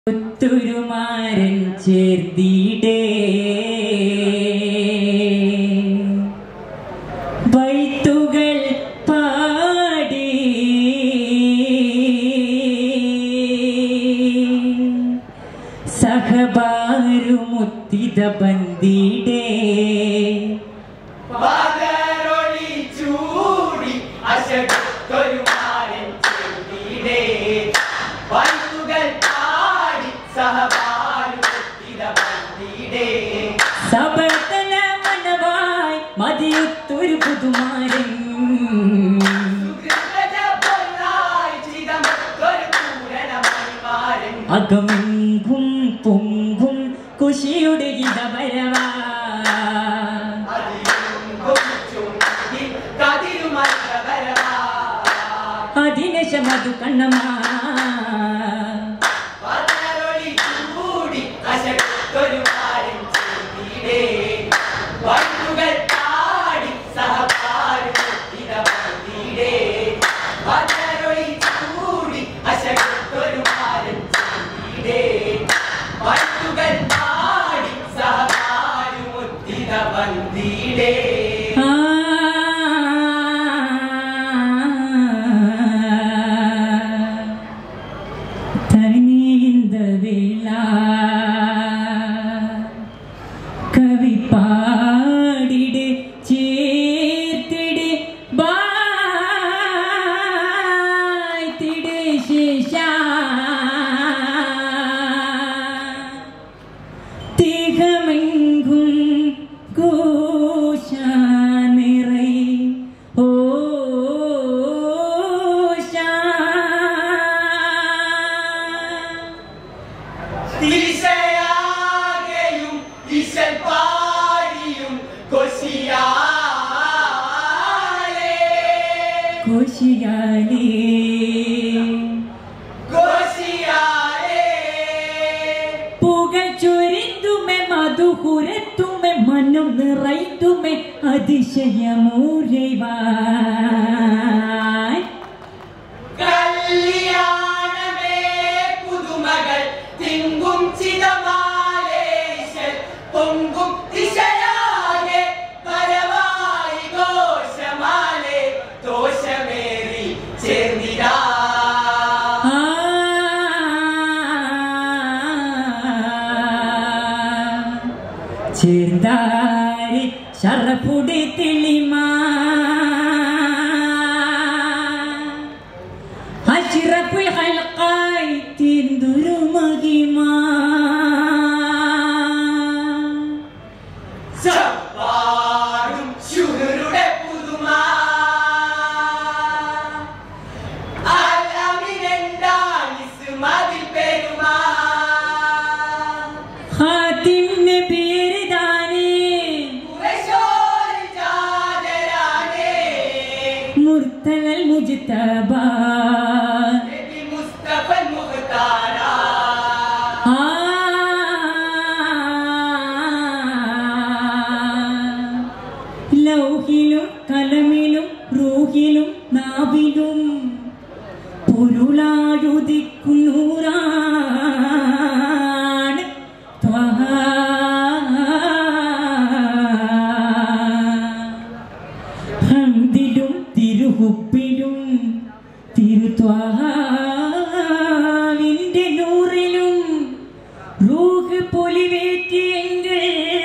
ഒത്തുരുമാരൻ ചേർത്തിടേ വൈത്തുകൾ പാടി സഹബാരുമുത്തിത ബന്ദിടേ പകരൊളി ചൂടി അശകൊരു മാരൻ ചെവിടേ വൈകുകൾ പാടി സഹപാലുത്തിത ബന്ദിടേ സബർത്തല മനവായി മതിയൊത്തൊരു പുതുമാരൻ സുഹൃത പൊന്നായി ചിതമൊരു പൂരണമണിമാരൻ അകമെങ്കും പൊങ്കും കുശിയുടെ ഇടവരവാ അതിലും കൊച്ചുണ്ടി കതിരുമല്ലവരവാ അതിനശമതു കണ്ണമാ പകരൊളി ചൂടി അശകൊരു മാരൻ ചെവിടേ വൈകുകൾ പാടി സഹപാലുത്തിത ബന്ദിടേ പകരൊളി ചൂടി അശകൊരു മാരൻ ചെവിടേ വൈകുകൾ പാടി സഹപാലുത്തിത ബന്ദിടേ ആ. തനിந்த വേള കവി പാടിട് ചേർത്തിട് ബായ്ത്തിട് ശേഷ തികമെങ്കും കൂശാനിറൈ ഓശാ ദിശയാകെയും ഇശൽ പാടിയും കൊശിയാലേ കോശിയാലേ കൊശിയാലേ പുകൾ ചൊരിന്തുമെ മധുഹുരത്തുമെ മനം നിറൈത്തുമെ അതിശയമൂരൈവായ് കല്യാണമേ പുതുമകൾ തിങ്കും ചിതമാലേശൽ പൊങ്കും ദിശയാകെ പരവായി ദോഷമാലേ ദോഷമേറി ചേർന്നിരാ ആ ചേർந்தாരി ശറഫുടി തെളിമാ അഷ്റഫുൽ ഖൽഖായി തിന്തുരു മഹിമാ ചപ്പാടും ശുഹരുടെ പുതുമ അലമിരണ്ടാണിസ് മതിൽ പെരുമ ഹാത്തിം നബിയർദാനേ കുറശോരി ചാദരാനേ മുർത്തലൽ മുജ്തബാ നബി മുസ്തഫൽ മുഖ്താരാ ആ ലൗഹിലും കലമിലും റൂഹിലും നാവിലും പൊരുളാഴുതിക്കും നൂറാണ് ത്വഹ. ഹംദിലും തിരുഹുപ്പിലും തിരുത്വാവിന്റെ നൂറിലും റൂഹ് പൊലിവേറ്റിയെങ്കിൽ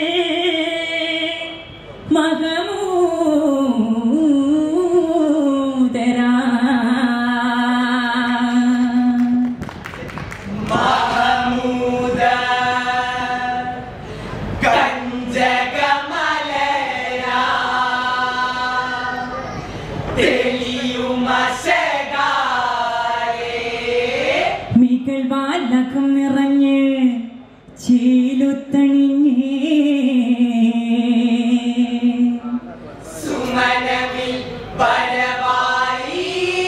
മഹമൂദരാ മഹമൂദ കഞ്ചകമലരാ തെളിയുമശകാരേ മികൾ വാലകം നിറഞ്ഞ് ചീലുത്തണിഞ്ഞേ സുമനവിൽ പരവായി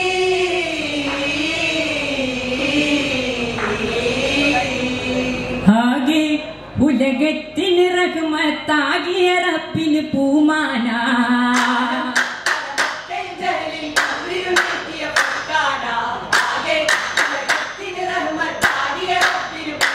ആകെ ഉലകത്തിന് റഹ്മത്താകിയ റബ്ബിന് പൂമാനാ തെഞ്ചലിൽ അവിരുന്നെത്തിയ പൊക്കാന ആകെ ഉലകത്തിന് റഹ്മത്താകിയ റബ്ബിന്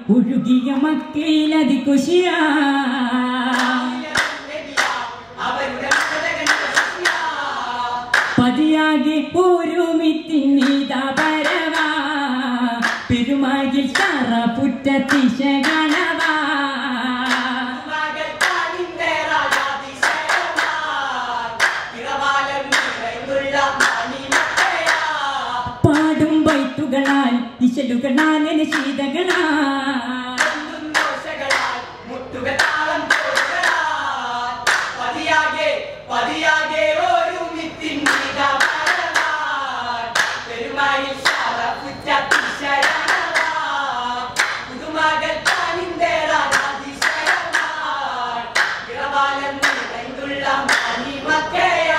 ഒഴുകിയ മക്കയിലതി കുശിയാ അവരുടെ മകൻ ശശിയാ. പതിയാകെ ഒരുമിത്തിന്നീത പരവാ പെരുമാകിൽ തറ പുറ്റത്തിശ ഗണവാ മകൾ താനിന്റെ രാജാതിശയമാ. ഇറവാലം നിറയുള്ള മണിമക്കയാ. പാടും വൈത്തുകളാൽ ഇശലുകളാൽ ശീതകളാൽ ഒന്നും ദോഷങ്ങളാൽ മുട്ടുകൾ താളം തോടുകളാൽ. പതിയാകെ പതിയാകെ ഒരുമിത്തിൻ നീതാപരമാൻ. പെരുമായിൽ ശരപുറ്റതിശയമാൻ. പുതുമകൾ താനിന്റെ രാജാതിശയമാൻ. ഇറവാലം നിറയുള്ള മണിമക്കയാ.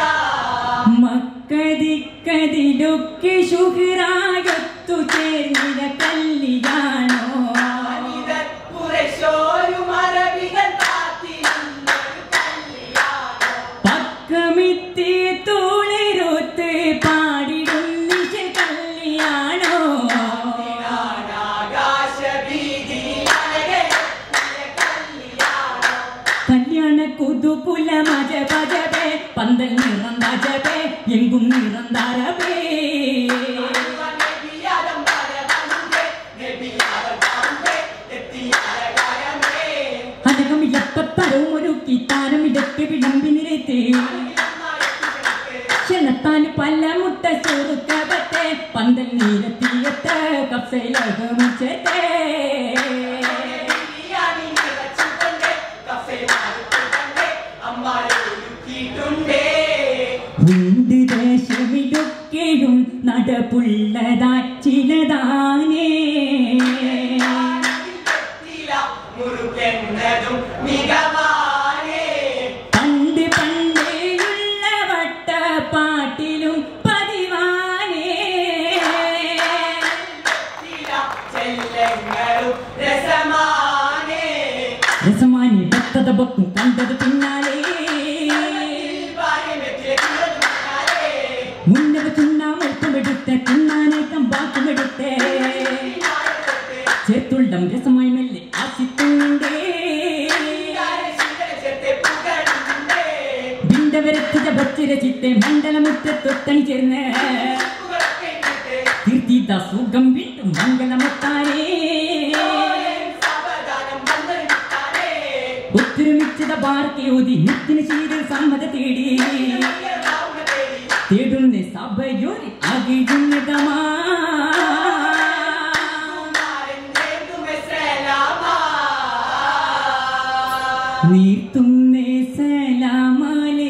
മക്കതിക്കതിലൊക്കെ ശുഹ്റായൊത്തു ചേർന്നിര കല്ലിയാണോ മനിതർ കുറേശോരും അറബികൾ കാത്തിരുന്നൊരു കല്യാണം. പക്കമിത്തി തൂളിരുത്ത് പാടിടുന്നിശ കല്ലിയാണോ കല്യാണ കുതുപുല മജ പജപേ പന്തൽ നിറന്താജപേ എങ്കും നിറന്താരപേ അനകമില്ലപ്പത്തരവും ഒരു കിത്താനം ഇടയ്ക്ക് വിളമ്പി നിരത്തി ക്ഷണത്താല് പല മുട്ട ചോറുക്കവത്തെ പന്തൽ നീരത്തിയത്ത് കപ്സയിലകമിച്ചേ ഉണ്ട് ദേശമിലൊക്കെയും നടപ്പുള്ളതായി ചിലതാനേ മുറുകെന്നതും മികവാനേ പണ്ട് പണ്ടേയുള്ള വട്ടപ്പാട്ടിലും പതിവാനേ ചെല്ലങ്ങളും രസമാനേ രസമാനി ഭക്തത ബക്കും കണ്ടത് പിന്നാലെ മുന്നവ ചുണ്ണാമൊട്ടുമെടുത്ത് തിന്നാനേക്കം ബാക്കുമെടുത്ത് ചേർത്തുള്ളം രസമായി മെല്ലെ ആസിത്തുണ്ടേ ബിന്ദവരത്തിത ഭക്തിരചിത്തെ മണ്ഡലമുറ്റത്തൊത്തണി ചേർന്ന് കീർത്തിത സുഖം വിട്ടും മംഗളമൊത്താനേ ഒത്തൊരുമിച്ചത പാർക്കിയോതി നിത്തിന് ചെയ്ത് സമ്മത തേടി തേടുന്ന സഭയൊരു അകിഴുന്നതമാ നീർത്തുന്നേ സലാമലേ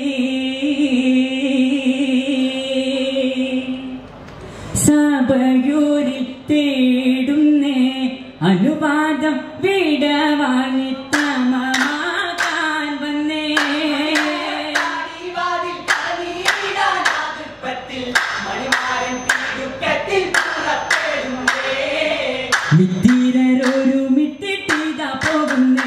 സഭയോരിൽ തേടുന്നേ അനുവാദം വിടവാങ്ങി തമമാകാൻ വന്നേ മണിമാരൻ തിരുക്കത്തിൽ പുറപ്പെടുന്നേ മിത്തിരൊരു മിത്തിട്ടിതാ പോകുന്നേ